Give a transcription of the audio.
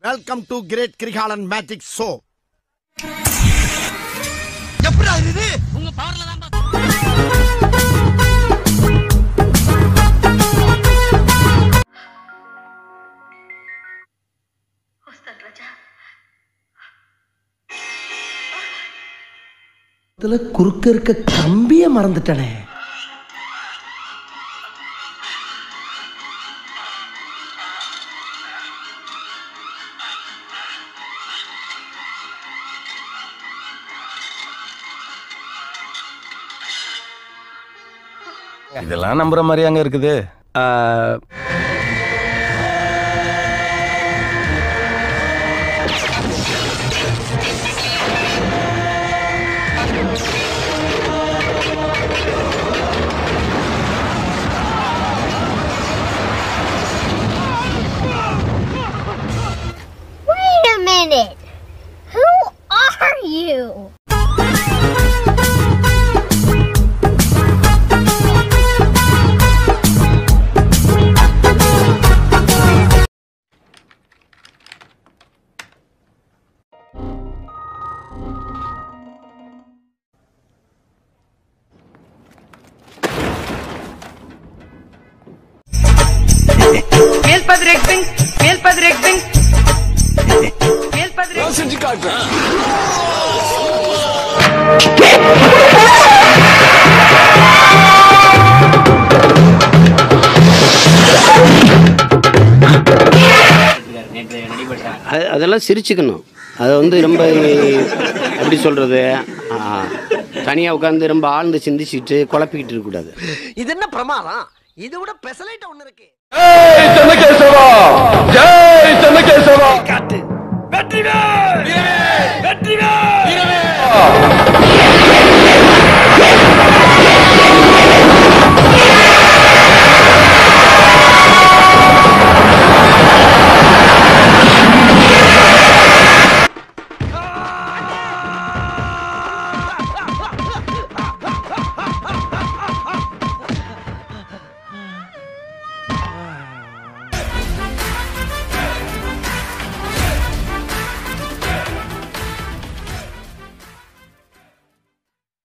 Welcome to great Kirikalan magic show உங்க பவர்ல தான் இதுல குறுக்க இருக்க கம்பிய மறந்துட்டனே இதெல்லாம் நம்புற மாதிரி அங்க இருக்குது Wait a minute. Who are you? Meelpadrekking, meelpadrekking. Meelpadrekking. அது அதெல்லாம் சிரிச்சுக்கணும் அதை வந்து ரொம்ப எப்படி சொல்கிறது தனியாக உட்காந்து ரொம்ப ஆழ்ந்து சிந்திச்சுட்டு குழப்பிக்கிட்டு இருக்கக்கூடாது இது என்ன பிரமாதம் இது விட பெசலைட்ட ஒண்ணு இருக்கு ஜெய் சென்னகேசவா ஜெய் சென்னகேசவா